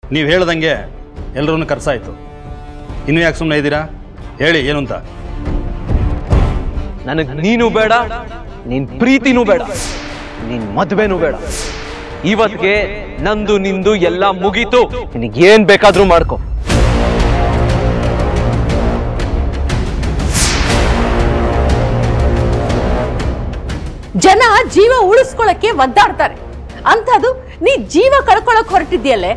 ನೀವು ಹೇಳ್ದಂಗೆ ಎಲ್ಲರನ್ನು ಕರ್ಸಾಯ್ತು ಇನ್ನೂ ಯಾಕೆ ಸುಮ್ಮನೆ ಇದ್ದೀರಾ ಹೇಳಿ ಏನು ಅಂತ ನನಗೆ ನೀನು ಬೇಡ ನಿನ್ ಪ್ರೀತಿನೂ ಬೇಡ ನಿನ್ ಮದ್ವೆನೂ ಬೇಡ ಇವತ್ತಿಗೆ ನಂದು ನಿಂದು ಎಲ್ಲ ಮುಗೀತು ನಿನಗೆ ಏನ್ ಬೇಕಾದ್ರೂ ಮಾಡ್ಕೊ ಜನ ಜೀವ ಉಳಿಸ್ಕೊಳಕ್ಕೆ ಒದ್ದಾಡ್ತಾರೆ ಅಂಥದ್ದು ನೀ ಜೀವ ಕಳ್ಕೊಳಕ್ ಹೊರಟಿದ್ಯಲ್ಲೇ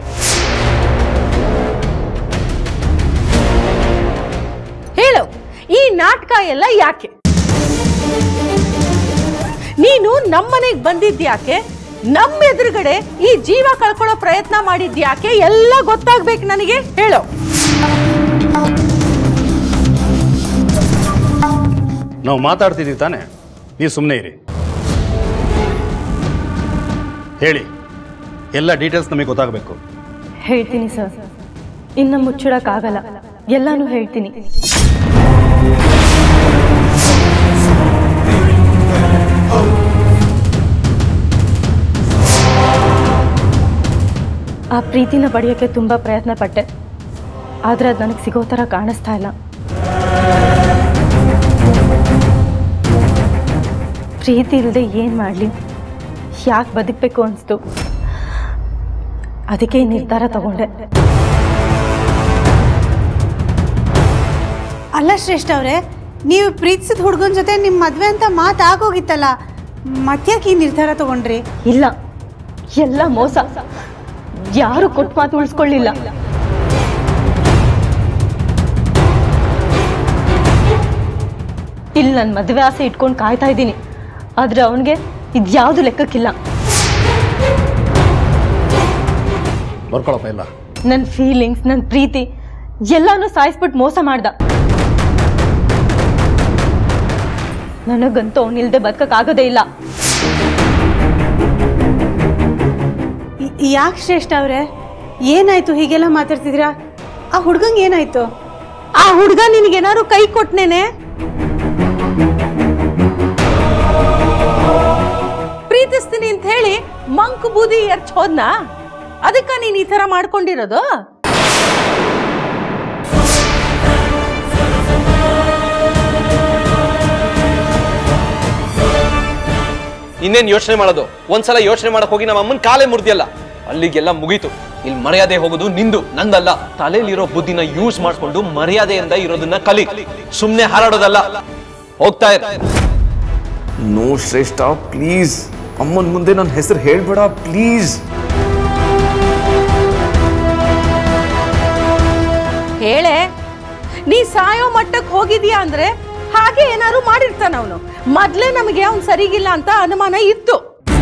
ಹೇಳು ಈ ನಾಟಕ ಎಲ್ಲ ಯಾಕೆ ನೀನು ನಮ್ಮನೆಗೆ ಬಂದಿದ್ಯಾಕೆ ನಮ್ಮ ಎದುರುಗಡೆ ಈ ಜೀವ ಕಳ್ಕೊಳ್ಳೋ ಪ್ರಯತ್ನ ಮಾಡಿದ್ಯಾಕೆ ಎಲ್ಲ ಗೊತ್ತಾಗ್ಬೇಕು ನನಗೆ ಹೇಳು ನಾವು ಮಾತಾಡ್ತಿದ್ದೀವಿ ತಾನೆ ನೀವು ಸುಮ್ಮನೆ ಇರಿ ಹೇಳಿ ಎಲ್ಲ ಡೀಟೇಲ್ಸ್ ನಮಗೆ ಗೊತ್ತಾಗಬೇಕು ಹೇಳ್ತೀನಿ ಸರ್ ಇನ್ನು ಮುಚ್ಚಿಡಕ್ಕಾಗಲ್ಲ ಎಲ್ಲಾನು ಹೇಳ್ತೀನಿ ಆ ಪ್ರೀತಿನ ಪಡೆಯೋಕ್ಕೆ ತುಂಬ ಪ್ರಯತ್ನ ಪಟ್ಟೆ ಆದರೆ ಅದು ನನಗೆ ಸಿಗೋ ಥರ ಕಾಣಿಸ್ತಾ ಇಲ್ಲ ಪ್ರೀತಿ ಇಲ್ಲದೆ ಏನು ಮಾಡಲಿ ಯಾಕೆ ಬದುಕಬೇಕು ಅನಿಸ್ತು ಅದಕ್ಕೆ ಈ ನಿರ್ಧಾರ ತಗೊಂಡೆ ಅಲ್ಲ ಶ್ರೇಷ್ಠ ಅವರೇ ನೀವು ಪ್ರೀತಿಸಿದ ಹುಡುಗನ ಜೊತೆ ನಿಮ್ಮ ಮದುವೆ ಅಂತ ಮಾತಾಗೋಗಿತ್ತಲ್ಲ ಮತ್ತ್ಯಾಕೆ ಈ ನಿರ್ಧಾರ ತಗೊಂಡ್ರಿ ಇಲ್ಲ ಎಲ್ಲ ಮೋಸ ಯಾರು ಕೊಟ್ಟು ಮಾತು ಉಳಿಸ್ಕೊಳ್ಳಿಲ್ಲ ಇಲ್ಲಿ ನನ್ನ ಮದುವೆ ಆಸೆ ಇಟ್ಕೊಂಡು ಕಾಯ್ತಾ ಇದ್ದೀನಿ ಆದ್ರೆ ಅವನಿಗೆ ಇದ್ಯಾವುದು ಲೆಕ್ಕಕ್ಕಿಲ್ಲ ಬರ್ಕೊಳಪ್ಪ ಇಲ್ಲ ನನ್ನ ಫೀಲಿಂಗ್ಸ್ ನನ್ನ ಪ್ರೀತಿ ಎಲ್ಲಾನು ಸಾಯಿಸ್ಬಿಟ್ಟು ಮೋಸ ಮಾಡ್ದ ನನಗಂತೂ ಅವನಿಲ್ದೆ ಬದುಕಕ್ಕಾಗೋದೇ ಇಲ್ಲ ಯಾಕೆ ಶ್ರೇಷ್ಠ ಅವರೇ ಏನಾಯ್ತು ಹೀಗೆಲ್ಲ ಮಾತಾಡ್ತಿದ್ದೀರಾ ಆ ಹುಡ್ಗಂಗೆ ಏನಾಯ್ತು ಆ ಹುಡುಗ ನಿನಗೇನಾದ್ರು ಕೈ ಕೊಟ್ನೇನೆ ಪ್ರೀತಿಸ್ತೀನಿ ಅಂತ ಹೇಳಿ ಮಂಕ್ ಬೂದಿ ಎರ್ಚ್ ಹೋದ್ನಾ ಅದಕ್ಕ ನೀನ್ ಈ ತರ ಮಾಡ್ಕೊಂಡಿರೋದು ಇನ್ನೇನ್ ಯೋಚನೆ ಮಾಡೋದು ಒಂದ್ಸಲ ಯೋಚನೆ ಮಾಡಕ್ ಹೋಗಿ ನಮ್ಮ ಅಮ್ಮನ ಕಾಲೇ ಮುರಿದಿಯಲ್ಲ ಅಲ್ಲಿಗೆಲ್ಲ ಮುಗೀತು ಇಲ್ಲಿ ಮರ್ಯಾದೆ ಹೋಗೋದು ನಿಂದು ನಂದಲ್ಲ ತಲೆಯಲ್ಲಿರೋ ಬುದ್ಧಿನ ಯೂಸ್ ಮಾಡ್ಕೊಂಡು ಮರ್ಯಾದೆಯಿಂದ ಇರೋದನ್ನ ಕಲಿ ಸುಮ್ನೆ ಹಾರಾಡೋದಲ್ಲ ಹೋಗ್ತಾ ಇರ ನೋ ಶ್ರೇಷ್ಠ ಪ್ಲೀಸ್ ಅಮ್ಮನ ಮುಂದೆ ನನ್ನ ಹೆಸರು ಹೇಳ್ಬೇಡ ಪ್ಲೀಸ್ ಹೇಳೆ ನೀ ಸಾಯೋ ಮಟ್ಟಕ್ಕೆ ಹೋಗಿದ್ಯಾ ಅಂದ್ರೆ ಹಾಗೆ ಏನಾದ್ರು ಮಾಡಿರ್ತಾನ ಅವನು ಮೊದ್ಲೇ ನಮಗೆ ಅವ್ನು ಸರಿಗಿಲ್ಲ ಅಂತ ಅನುಮಾನ ಇತ್ತು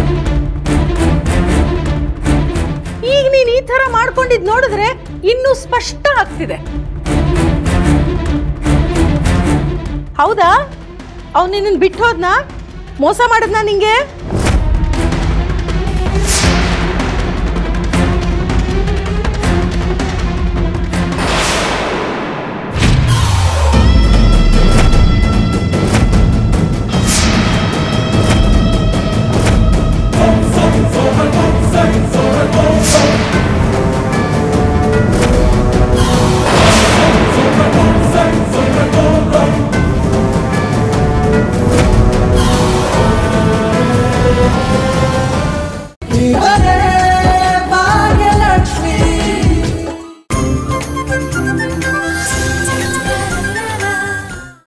ಈಗ ನೀನ್ ಈ ತರ ಮಾಡ್ಕೊಂಡಿದ್ ನೋಡಿದ್ರೆ ಇನ್ನೂ ಸ್ಪಷ್ಟ ಆಗ್ತಿದೆ ಹೌದಾ ಅವ್ನು ನಿನ್ನ ಬಿಟ್ಟು ಹೋದ್ನಾ ಮೋಸ ಮಾಡದ್ನಾ ನಿಂಗೆ